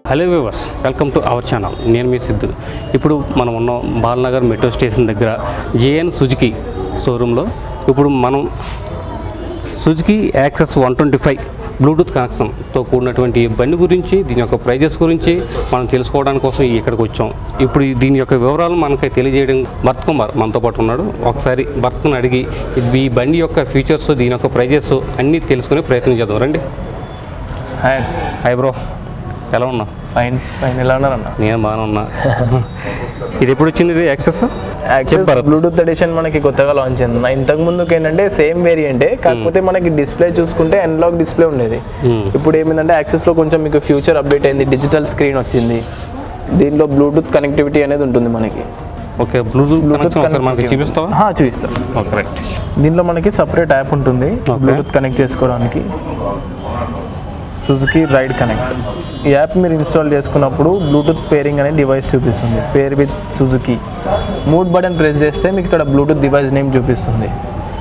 Hello viewers welcome to our channel నేను మీ సిద్ధు ఇప్పుడు మనం ఉన్నాం బాలనగర్ మెట్రో స్టేషన్ దగ్గర జేఎన్ సుజుకి షోరూంలో ఇప్పుడు మనం Suzuki Access one twenty five Bluetooth కనెక్షన్తో కూడినటువంటి ఈ బండి గురించి దీని యొక్క ప్రైజెస్ గురించి మనం తెలుసుకోవడానికి కోసం ఇక్కడికి వచ్చాం ఇప్పుడు ఈ దీని యొక్క వివరాలు మనకి తెలియజేయడం భరత్ కుమార్ మనతో పాటు ఉన్నాడు ఒకసారి భరత్ని అడిగి ఈ బండి యొక్క ఫీచర్స్ దీని యొక్క ప్రైజెస్ అన్నీ తెలుసుకునే ప్రయత్నం చేద్దాం రండి హాయ్ హాయ్ బ్రో ఎలా ఉన్నావు ఫైన్ ఫైన్ ఎలా ఉన్నారన్న నేను బాగానే ఉన్నా ఇది ఎప్పుడు వచ్చింది ఇది యాక్సెస్ యాక్సెస్ బ్లూటూత్ ఎడిషన్ మనకి కొత్తగా లాంచ్ అయింది అన్న. ఇంతకు ముందుకు ఏంటంటే సేమ్ వేరియంటే కాకపోతే మనకి డిస్ప్లే చూసుకుంటే అనలాగ్ డిస్ప్లే ఉండేది ఇప్పుడు ఏమైందంటే యాక్సెస్ లో కొంచెం మీకు ఫ్యూచర్ అప్డేట్ అయింది డిజిటల్ స్క్రీన్ వచ్చింది దీనిలో బ్లూటూత్ కనెక్టివిటీ అనేది ఉంటుంది మనకి ఓకే బ్లూటూత్ కనెక్షన్ ఒకసారి మనకి చూపిస్తావా హా, చూపిస్తాం ఓకే రైట్ దీనిలో మనకి సపరేట్ యాప్ ఉంటుంది బ్లూటూత్ కనెక్ట్ చేసుకోవడానికి సుజుకి రైడ్ కనెక్ట్ ఈ యాప్ మీరు ఇన్స్టాల్ చేసుకున్నప్పుడు బ్లూటూత్ పేరింగ్ అనే డివైస్ చూపిస్తుంది pair with Suzuki mode button press చేస్తే మీకు ఇక్కడ బ్లూటూత్ డివైస్ నేమ్ చూపిస్తుంది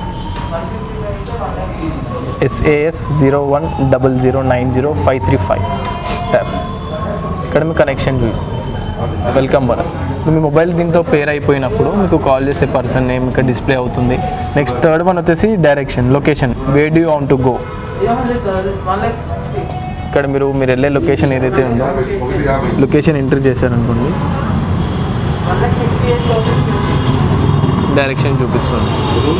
SAS zero one double zero nine zero five three five tap ఇక్కడ మీ కనెక్షన్ చూపిస్తుంది వెల్కమ్ బటన్ మీ మొబైల్ దీంతో పేర్ అయిపోయినప్పుడు మీకు కాల్ చేసే పర్సన్ నేమ్ ఇక్కడ డిస్ప్లే అవుతుంది నెక్స్ట్ థర్డ్ వన్ వచ్చేసి direction location way do on to go ఇక్కడ మీరు మీరు వెళ్ళే లొకేషన్ ఏదైతే ఉందో లొకేషన్ ఎంటర్ చేశారనుకోండి డైరెక్షన్ చూపిస్తుంది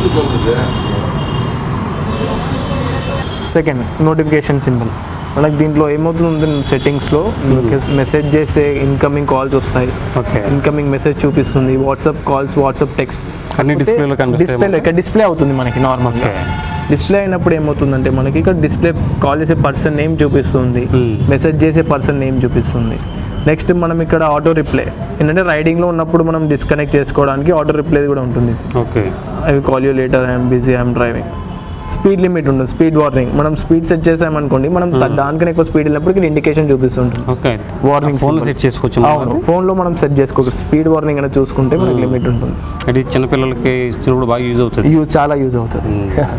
సెకండ్ నోటిఫికేషన్ సింబల్ మనకి దీంట్లో ఏమవుతుంది సెట్టింగ్స్లో మెసేజ్ చేసే ఇన్కమింగ్ కాల్స్ వస్తాయి ఓకే ఇన్కమింగ్ మెసేజ్ చూపిస్తుంది వాట్సాప్ కాల్స్ వాట్సాప్ టెక్స్ట్ అన్ని డిస్ప్లేలో కనిపిస్తాయి డిస్ప్లే ఇక్కడ డిస్ప్లే అవుతుంది మనకి నార్మల్గా ఓకే డిస్ప్లే అయినప్పుడు ఏమవుతుందంటే మనకి ఇక్కడ డిస్ప్లే కాల్ చేసే పర్సన్ నేమ్ చూపిస్తుంది Hmm. మెసేజ్ చేసే పర్సన్ నేమ్ చూపిస్తుంది నెక్స్ట్ మనం ఇక్కడ ఆటో రిప్లై ఏంటంటే రైడింగ్లో ఉన్నప్పుడు మనం డిస్కనెక్ట్ చేసుకోవడానికి ఆటో రిప్లై కూడా ఉంటుంది okay I call you later I'm busy I'm driving speed limit ఉంటుంది స్పీడ్ వార్నింగ్ మనం స్పీడ్ సెట్ చేసామనుకోండి మనం దా- దానికన్నా ఎక్కువ స్పీడ్ వెళ్ళినప్పుడు ఇక్కడ ఇండికేషన్ చూపిస్తుంటుంది ఓకే వార్నింగ్ ఫోన్లో సెట్ చేసుకోవచ్చు అవును ఫోన్లో మనం సెట్ చేసుకోవచ్చు స్పీడ్ వార్నింగ్ అనేది చూసుకుంటే మనకి లిమిట్ ఉంటుంది అది చిన్నపిల్లలకి ఇచ్చినప్పుడు బాగా యూజ్ అవుతుంది యూజ్ చాలా యూజ్ అవుతుంది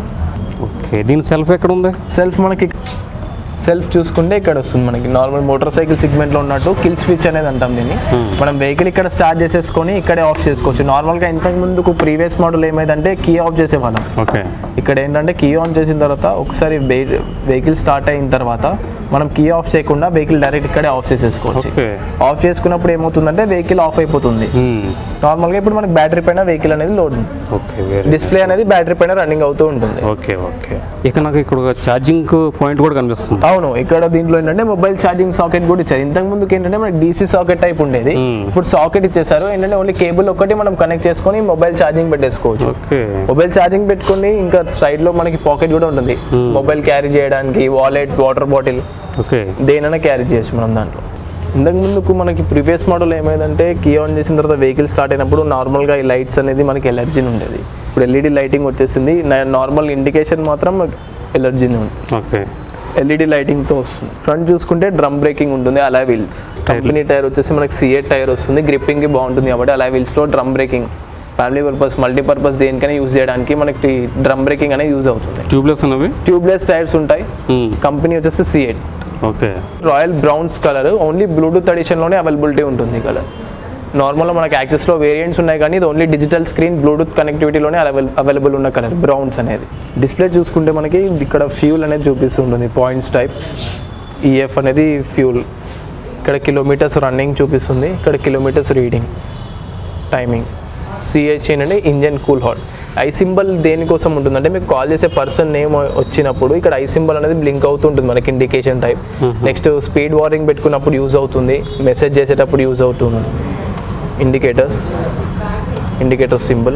ఓకే దీని సెల్ఫ్ ఎక్కడ ఉంది సెల్ఫ్ మనకి సెల్ఫ్ చూసుకుంటే ఇక్కడ వస్తుంది మనకి నార్మల్ మోటార్ సైకిల్ సెగ్మెంట్లో ఉన్నట్టు కిల్ స్విచ్ అనేది అంటాం దీన్ని మనం వెహికల్ ఇక్కడ స్టార్ట్ చేసేసుకొని ఇక్కడే ఆఫ్ చేసుకోవచ్చు నార్మల్గా ఇంతకు ముందుకు ప్రీవియస్ మోడల్ ఏమైందంటే కీ ఆఫ్ చేసేవాళ్ళం ఓకే ఇక్కడ ఏంటంటే కీ ఆన్ చేసిన తర్వాత ఒకసారి వెహికల్ స్టార్ట్ అయిన తర్వాత మనం కీ ఆఫ్ చేయకుండా వెహికల్ డైరెక్ట్ ఇక్కడే ఆఫ్ చేసేసుకోవచ్చు ఓకే ఆఫ్ చేసుకున్నప్పుడు ఏమవుతుందంటే వెహికల్ ఆఫ్ అయిపోతుంది నార్మల్గా ఇప్పుడు మనకి బ్యాటరీ పైన వెహికల్ అనేది లోడ్ ఓకే వెరీ డిస్ప్లే అనేది బ్యాటరీ పైన రన్నింగ్ అవుతూ ఉంటుంది ఓకే ఓకే ఇక నాకు ఇక్కడ ఒక ఛార్జింగ్ పాయింట్ కూడా కనిపిస్తుంది అవును ఇక్కడ దీంట్లో ఏంటంటే మొబైల్ ఛార్జింగ్ సాకెట్ కూడా ఇచ్చారు ఇంతకు ముందుకు ఏంటంటే మనకి డీసీ సాకెట్ టైప్ ఉండేది Hmm. ఇప్పుడు సాకెట్ ఇచ్చేసారు ఏంటంటే ఓన్లీ కేబుల్ ఒకటి మనం కనెక్ట్ చేసుకొని మొబైల్ ఛార్జింగ్ పెట్టేసుకోవచ్చు ఓకే మొబైల్ ఛార్జింగ్ పెట్టుకుని ఇంకా సైడ్ లో మనకి పాకెట్ కూడా ఉంటుంది మొబైల్ క్యారీ చేయడానికి వాలెట్ వాటర్ బాటిల్ ఓకే దేనైనా క్యారీ చేయొచ్చు మనం దాంట్లో ఇంతకు ముందుకు మనకి ప్రీవియస్ మోడల్ ఏమైందంటే కీ ఆన్ చేసిన తర్వాత వెహికల్ స్టార్ట్ అయినప్పుడు నార్మల్గా ఈ లైట్స్ అనేది మనకి ఎలర్జీ ఉండేది ఇప్పుడు ఎల్ఈడి లైటింగ్ వచ్చేసింది నార్మల్ ఇండికేషన్ మాత్రం ఎలర్జీ ఉంది ఓకే ఎల్ఈడి లైటింగ్తో వస్తుంది ఫ్రంట్ చూసుకుంటే డ్రమ్ బ్రేకింగ్ ఉంటుంది అలా వీల్స్ కంపెనీ టైర్ వచ్చేసి మనకి సిఏ టైర్ వస్తుంది గ్రిప్పింగ్కి బాగుంటుంది కాబట్టి అలా వీల్స్లో drum braking family purpose multipurpose దేనికైనా యూజ్ చేయడానికి మనకి డ్రమ్ బ్రేకింగ్ అనేది యూజ్ అవుతుంది ట్యూబ్లెస్ ఉన్నవి ట్యూబ్లెస్ టైర్స్ ఉంటాయి కంపెనీ వచ్చేసి CEAT okay royal browns colour only Bluetooth ఎడిషన్లోనే అవైలబిలిటీ ఉంటుంది ఈ కలర్ నార్మల్గా మనకి యాక్సెస్లో వేరియంట్స్ ఉన్నాయి కానీ ఇది ఓన్లీ డిజిటల్ స్క్రీన్ బ్లూటూత్ కనెక్టివిటీలోనే అవైలబుల్ ఉన్న కలర్ బ్రౌన్స్ అనేది డిస్ప్లే చూసుకుంటే మనకి ఇక్కడ ఫ్యూల్ అనేది చూపిస్తుంటుంది పాయింట్స్ టైప్ ఈఎఫ్ అనేది ఫ్యూల్ ఇక్కడ కిలోమీటర్స్ రన్నింగ్ చూపిస్తుంది ఇక్కడ కిలోమీటర్స్ రీడింగ్ టైమింగ్ సిహెచ్ అంటే engine cool hot I symbol దేనికోసం ఉంటుందంటే మీకు కాల్ చేసే పర్సన్ నేమ్ వచ్చినప్పుడు ఇక్కడ ఐ సింబల్ అనేది బ్లింక్ అవుతుంటుంది మనకి indication type next speed warning పెట్టుకున్నప్పుడు యూజ్ అవుతుంది మెసేజ్ చేసేటప్పుడు యూజ్ అవుతుంది indicators indicator symbol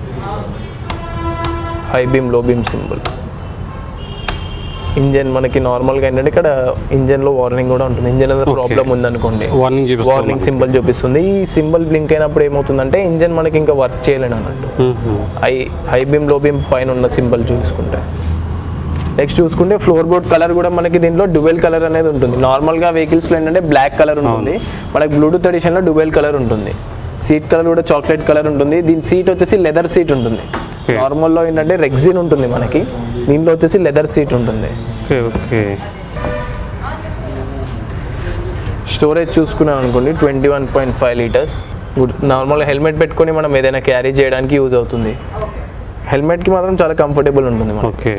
high beam low beam symbol engine మనకి నార్మల్గా ఏంటంటే ఇక్కడ ఇంజన్లో వార్నింగ్ కూడా ఉంటుంది ఇంజన్ ఏదైనా ప్రాబ్లం ఉందనుకోండి వార్నింగ్ చూపిస్తాను వార్నింగ్ సింబల్ చూపిస్తుంది ఈ సింబల్ బ్లింక్ అయినప్పుడు ఏమవుతుందంటే ఇంజన్ మనకి ఇంకా వర్క్ చేయలేను అన్నట్టు high high beam low beam పైన ఉన్న సింబల్ చూసుకుంటే నెక్స్ట్ చూసుకుంటే ఫ్లోర్ బోర్డ్ కలర్ కూడా మనకి దీంట్లో డువెల్ కలర్ అనేది ఉంటుంది నార్మల్గా వెహికల్స్లో ఏంటంటే బ్లాక్ కలర్ ఉంటుంది మనకి బ్లూటూత్ ఎడిషన్లో డువెల్ కలర్ ఉంటుంది సీట్ కలర్ కూడా చాక్లెట్ కలర్ ఉంటుంది దీని సీట్ వచ్చేసి లెదర్ సీట్ ఉంటుంది Okay. నార్మల్లో ఏంటంటే రెగ్జిన్ ఉంటుంది మనకి దీంట్లో వచ్చేసి లెదర్ సీట్ ఉంటుంది ఓకే ఓకే స్టోరేజ్ చూసుకున్నాం అనుకోండి twenty one point five litres good నార్మల్గా హెల్మెట్ పెట్టుకొని మనం ఏదైనా క్యారీ చేయడానికి యూజ్ అవుతుంది హెల్మెట్కి మాత్రం చాలా కంఫర్టబుల్ ఉంటుంది మనకి ఓకే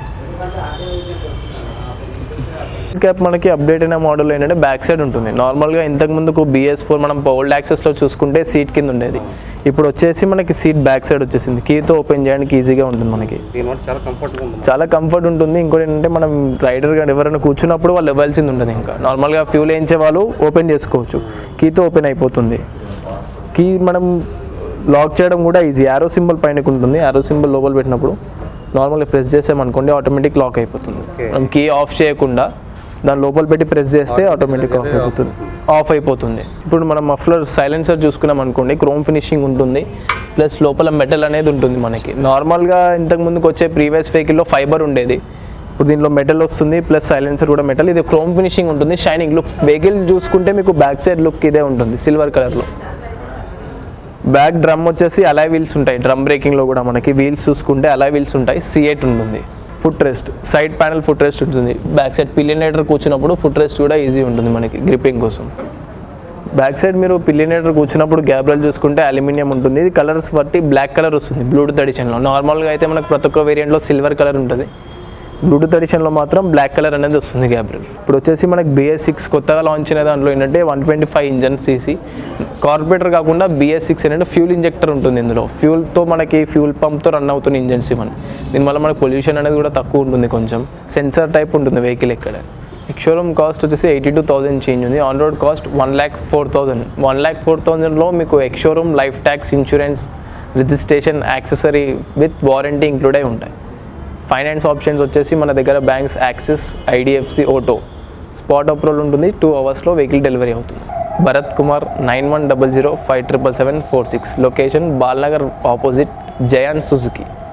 క్యాప్ మనకి అప్డేట్ అయిన మోడల్ ఏంటంటే బ్యాక్ సైడ్ ఉంటుంది నార్మల్గా ఇంతకు ముందుకు బిఎస్ ఫోర్ మనం ఓల్డ్ యాక్సెస్లో చూసుకుంటే సీట్ కింద ఉండేది ఇప్పుడు వచ్చేసి మనకి సీట్ బ్యాక్ సైడ్ వచ్చేసింది కీతో ఓపెన్ చేయడానికి ఈజీగా ఉంటుంది మనకి దీనివల్ల చాలా కంఫర్ట్గా ఉంది చాలా కంఫర్ట్ ఉంటుంది ఇంకోటి ఏంటంటే మనం రైడర్ కానీ ఎవరైనా కూర్చున్నప్పుడు వాళ్ళు ఇవ్వాల్సింది ఉంటుంది ఇంకా నార్మల్గా ఫ్యూల్ వేయించే వాళ్ళు ఓపెన్ చేసుకోవచ్చు కీతో ఓపెన్ అయిపోతుంది కీ మనం లాక్ చేయడం కూడా ఈజీ యారో సింబల్ పైనకి ఉంటుంది యారో సింబల్ లోపల పెట్టినప్పుడు నార్మల్గా ప్రెస్ చేసామనుకోండి ఆటోమేటిక్ లాక్ అయిపోతుంది Okay. మనం కీ ఆఫ్ చేయకుండా దాని లోపల పెట్టి ప్రెస్ చేస్తే ఆటోమేటిక్ ఆఫ్ అయిపోతుంది ఆఫ్ అయిపోతుంది ఇప్పుడు మనం మఫ్లర్ సైలెన్సర్ చూసుకున్నాం అనుకోండి క్రోమ్ ఫినిషింగ్ ఉంటుంది ప్లస్ లోపల మెటల్ అనేది ఉంటుంది మనకి నార్మల్గా ఇంతకు ముందుకు వచ్చే ప్రీవియస్ వెహికల్లో ఫైబర్ ఉండేది ఇప్పుడు దీనిలో మెటల్ వస్తుంది ప్లస్ సైలెన్సర్ కూడా మెటల్ ఇది క్రోమ్ ఫినిషింగ్ ఉంటుంది షైనింగ్ లుక్ వెహికల్ చూసుకుంటే మీకు బ్యాక్ సైడ్ లుక్ ఇదే ఉంటుంది సిల్వర్ కలర్లో బ్యాక్ డ్రమ్ వచ్చేసి అలాయ్ వీల్స్ ఉంటాయి డ్రమ్ బ్రేకింగ్లో కూడా మనకి వీల్స్ చూసుకుంటే అలాయ్ వీల్స్ ఉంటాయి సి ఎయిట్ ఉంటుంది foot rest side panel foot rest ఉంటుంది బ్యాక్ సైడ్ పిలినేటర్ కూర్చున్నప్పుడు ఫుట్ రెస్ట్ కూడా ఈజీ ఉంటుంది మనకి గ్రిప్పింగ్ కోసం బ్యాక్ సైడ్ మీరు పిలినేటర్ కూర్చున్నప్పుడు గ్యాబ్రల్ చూసుకుంటే అల్యూమినియం ఉంటుంది ఇది కలర్స్ బట్టి బ్లాక్ కలర్ వస్తుంది బ్లూటూత్ ఎడిషన్లో నార్మల్గా అయితే మనకు ప్రతి ఒక్క వేరియంట్లో సిల్వర్ కలర్ ఉంటుంది బ్లూటూత్ ఎడిషన్లో మాత్రం బ్లాక్ కలర్ అనేది వస్తుంది గ్యాబ్రల్ ఇప్పుడు వచ్చేసి మనకి బిఎస్ సిక్స్ కొత్తగా లాంచ్ అయిన దాంట్లో ఏంటంటే one twenty five engine CC carburettor కాకుండా బిఎస్ సిక్స్ ఏంటంటే ఫ్యూల్ ఇంజెక్టర్ ఉంటుంది ఇందులో ఫ్యూల్తో మనకి ఫ్యూల్ పంప్తో రన్ అవుతున్న ఇంజన్స్ ఇవన్నీ దీనివల్ల మనకి పొల్యూషన్ అనేది కూడా తక్కువ ఉంటుంది కొంచెం సెన్సార్ టైప్ ఉంటుంది వెహికల్ ఇక్కడ షోరూమ్ కాస్ట్ వచ్చేసి ఎయిటీ టూ థౌసండ్ చేంజ్ ఉంది on road cost one lakh four thousand one lakh four థౌసండ్లో మీకు ex showroom life tax insurance registration accessory with warranty include అయి ఉంటాయి ఫైనాన్స్ ఆప్షన్స్ వచ్చేసి మన దగ్గర banks Axis IDFC auto spot approval ఉంటుంది టూ అవర్స్లో వెహికల్ డెలివరీ అవుతుంది Bharat Kumar nine one double zero five triple seven four six location Balanagar opposite Jayan Suzuki